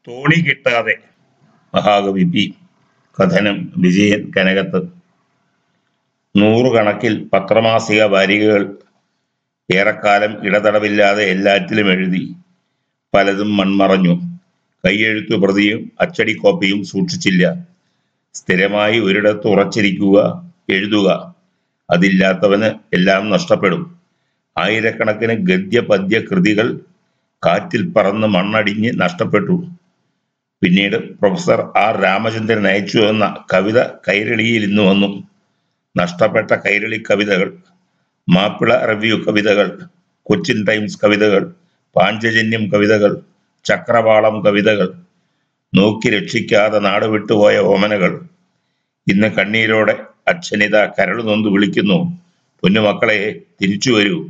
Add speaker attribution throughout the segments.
Speaker 1: തോണി കിട്ടാതെ മഹാകവി പി കഥനം വിജയൻ കനകത്ത് നൂറുകണക്കിൽ പത്രമാസിക വാരികകൾ ഏറെക്കാലം ഇടതടവില്ലാതെ എല്ലാറ്റിലും എഴുതി പലതും മൺമറഞ്ഞു കൈയെഴുത്തു പ്രതിയും അച്ചടി കോപ്പിയും സൂക്ഷിച്ചില്ല സ്ഥിരമായി ഒരിടത്ത് ഉറച്ചിരിക്കുക എഴുതുക അതില്ലാത്തവന് എല്ലാം നഷ്ടപ്പെടും ആയിരക്കണക്കിന് ഗദ്യ പദ്യ കൃതികൾ കാറ്റിൽ പറന്ന് മണ്ണടിഞ്ഞ് നഷ്ടപ്പെട്ടു പിന്നീട് പ്രൊഫസർ ആർ രാമചന്ദ്രൻ അയച്ചു എന്ന കവിത കൈരളിയിൽ ഇന്ന് വന്നു നഷ്ടപ്പെട്ട കൈരളി കവിതകൾ മാപ്പിള റിവ്യൂ കവിതകൾ കൊച്ചിൻ ടൈംസ് കവിതകൾ പാഞ്ചജന്യം കവിതകൾ ചക്രവാളം കവിതകൾ നോക്കി രക്ഷിക്കാതെ നാട് വിട്ടുപോയ ഓമനകൾ ഇന്ന് കണ്ണീരോടെ അച്ഛനിത കരളു നൊന്ത് വിളിക്കുന്നു പൊന്നുമക്കളെ തിരിച്ചു വരൂ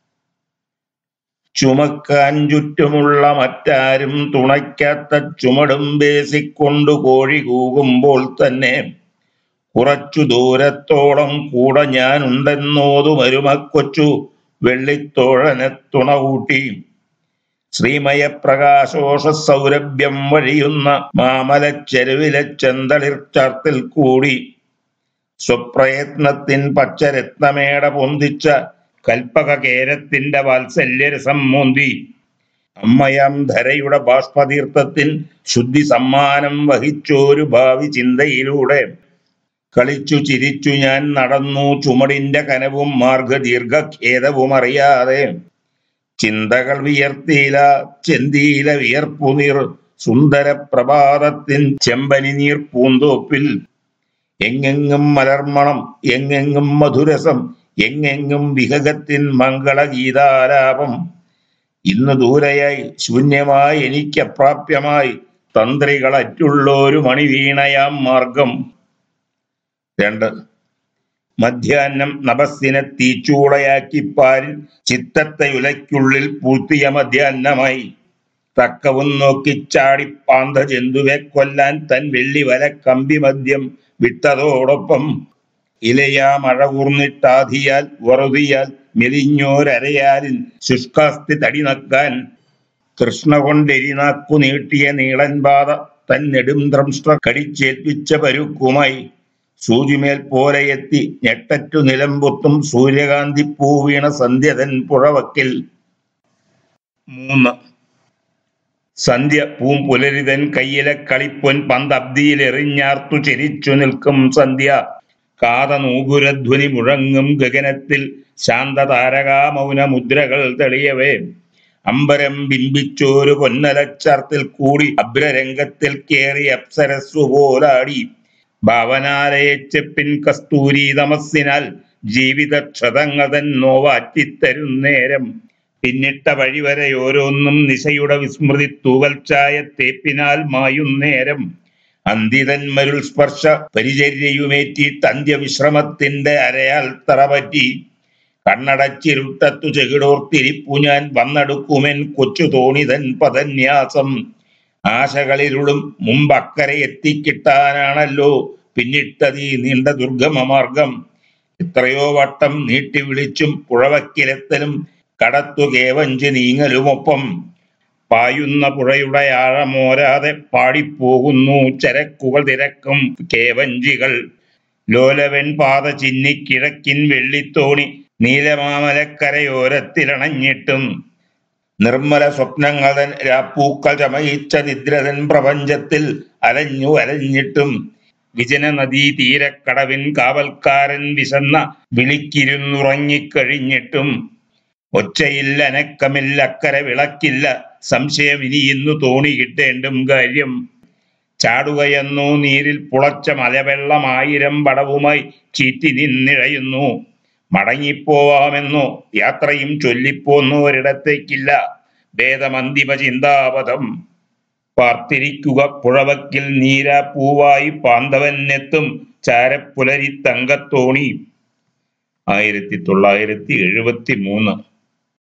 Speaker 1: ചുമക്കാൻ ചുറ്റുമുള്ള മറ്റാരും തുണയ്ക്കാത്ത ചുമടും ബേസിക്കൊണ്ടു കോഴി കൂകുമ്പോൾ തന്നെ കുറച്ചു ദൂരത്തോളം കൂടെ ഞാനുണ്ടെന്നോതു മരുമക്കൊച്ചു വെള്ളിത്തോഴനെ തുണ കൂട്ടി ശ്രീമയ പ്രകാശോഷ സൗരഭ്യം വഴിയുന്ന മാമലച്ചെരുവിലെ ചെന്തളിർ ചർത്തിൽ കൂടി സ്വപ്രയത്നത്തിൻ പച്ചരത്നമേട പൊന്തിച്ച കൽപ്പക കേരത്തിന്റെ വാത്സല്യരസം മോന്തി അമ്മയാം ധരയുടെ ബാഷ്പതീർത്ഥത്തിൻ ശുദ്ധി സമ്മാനം വഹിച്ചോരു ഭാവി ചിന്തയിലൂടെ കളിച്ചു ചിരിച്ചു ഞാൻ നടന്നു ചുമടിന്റെ കനവും മാർഗദീർഘഖേദവും അറിയാതെ ചിന്തകൾ വിയർത്തിയില ചെന്തിയില വിയർപ്പുനീർ സുന്ദര പ്രഭാതത്തിൻ ചെമ്പനി നീർ പൂന്തോപ്പിൽ എങ്ങെങ്ങും മലർമണം എങ്ങെങ്ങും മധുരസം എങ്ങെങ്ങും വിഹകത്തിൻ മംഗളഗീതാലാപം ഇന്ന് ദൂരെയായി ശൂന്യമായി എനിക്കപ്രാപ്യമായി തന്ത്രികളറ്റുള്ളൊരു മണിവീണയാം മാർഗം രണ്ട് മധ്യാഹ്നം നഭസ്സിനെ തീച്ചൂളയാക്കി പാരിൽ ചിത്തത്തെ ഉലയ്ക്കുള്ളിൽ പൂർത്തിയ മധ്യാഹ്നമായി തക്കവും നോക്കി ചാടി പാന്ത ജന്തുവെ കൊല്ലാൻ തൻ വെള്ളി വല കമ്പി മദ്യം വിട്ടതോടൊപ്പം ഇലയാ മഴ കൂർന്നിട്ടാധിയാൽ വറുതിയാൽ മെലിഞ്ഞോരരയാലിൽ ശുഷ്കാസ്തി തടി നക്കാൻ കൃഷ്ണ കൊണ്ടെരിനാക്കു നീട്ടിയ നീളൻ പാത തൻ നെടും ദ്രംഷ്ട കടിച്ചേൽപ്പിച്ച പരുക്കുമായി സൂചിമേൽ പോലെ എത്തി ഞെട്ടറ്റു നിലമ്പൊത്തും സൂര്യകാന്തി പൂവീണ സന്ധ്യതൻ പുഴവക്കിൽ മൂന്ന് സന്ധ്യ പൂമ്പുലരിതൻ കയ്യിലെ കളിപ്പൊൻ പന്തബ്ദിയിൽ എറിഞ്ഞാർത്തു ചിരിച്ചു നിൽക്കും സന്ധ്യ കാതനൂപുരധ്വനി മുഴങ്ങും ഗഗനത്തിൽ ശാന്തതാരകാ മൗന മുദ്രകൾ തെളിയവേ അമ്പരം ബിംബിച്ചോരു പൊന്നലച്ചർത്തിൽ കൂടി അഭ്രരംഗത്തിൽ കേറി അപ്സരസ്സു പോലാടി ഭാവനാലയച്ചെപ്പിൻ കസ്തൂരി തമസ്സിനാൽ ജീവിത ക്ഷതങ്ങൾ തൻ നോവാറ്റിത്തരുന്നേരം പിന്നിട്ട വഴിവരെ ഓരോന്നും നിശയുടെ വിസ്മൃതി തൂവൽച്ചായ തേപ്പിനാൽ മായുന്നേരം അന്തിതന്മരുൾ സ്പർശ പരിചര്യയുമേറ്റിട്ട് അന്ത്യവിശ്രമത്തിന്റെ അരയാൽ തറപറ്റി കണ്ണടച്ചിരുട്ടത്തു ചെകിടോർത്തിരിപ്പു ഞാൻ വന്നെടുക്കുമെൻ കൊച്ചു തോണിതൻ പദന്യാസം ആശകളിരുളും മുമ്പക്കരെ എത്തിക്കിട്ടാനാണല്ലോ പിന്നിട്ടതീ നീണ്ട ദുർഗമമാർഗം എത്രയോ വട്ടം നീട്ടി വിളിച്ചും പുഴവക്കിലെത്തലും കടത്തു കേവഞ്ചി നീങ്ങലുമൊപ്പം പായുന്ന പുഴയുടെ ആഴമോരാതെ പാടിപ്പോകുന്നു ചരക്കുകൾ തിരക്കും കേവഞ്ചികൾ ലോലവൻ പാത ചിന്നിക്കിഴക്കിൻ വെള്ളിത്തോണി നീലമാമലക്കരയോരത്തിലണഞ്ഞിട്ടും നിർമ്മല സ്വപ്നങ്ങളൻ രാപ്പൂക്കൾ ചമയിച്ച നിദ്രതൻ പ്രപഞ്ചത്തിൽ അലഞ്ഞു അലഞ്ഞിട്ടും വിജന നദീ തീരക്കടവിൻ കാവൽക്കാരൻ വിശന്ന വിളിക്കിരുന്നുറങ്ങിക്കഴിഞ്ഞിട്ടും ഒച്ചയില്ല അനക്കമില്ല അക്കരെ വിളക്കില്ല സംശയം ഇനി ഇന്നു തോണി കിട്ടേണ്ടും കാര്യം ചാടുകയെന്നോ നീരിൽ പുളച്ച മലവെള്ളമായിരം പടവുമായി ചീറ്റി നിന്നിഴയുന്നു മടങ്ങിപ്പോവാമെന്നോ യാത്രയും ചൊല്ലിപ്പോന്നോ ഒരിടത്തേക്കില്ല ഭേദമന്തിമ ചിന്താപഥം പാർത്തിരിക്കുക പുഴവക്കിൽ നീരാ പൂവായി പാന്തവനെത്തും ചാരപ്പുലരി തങ്കത്തോണി ആയിരത്തി തൊള്ളായിരത്തി എഴുപത്തി മൂന്ന്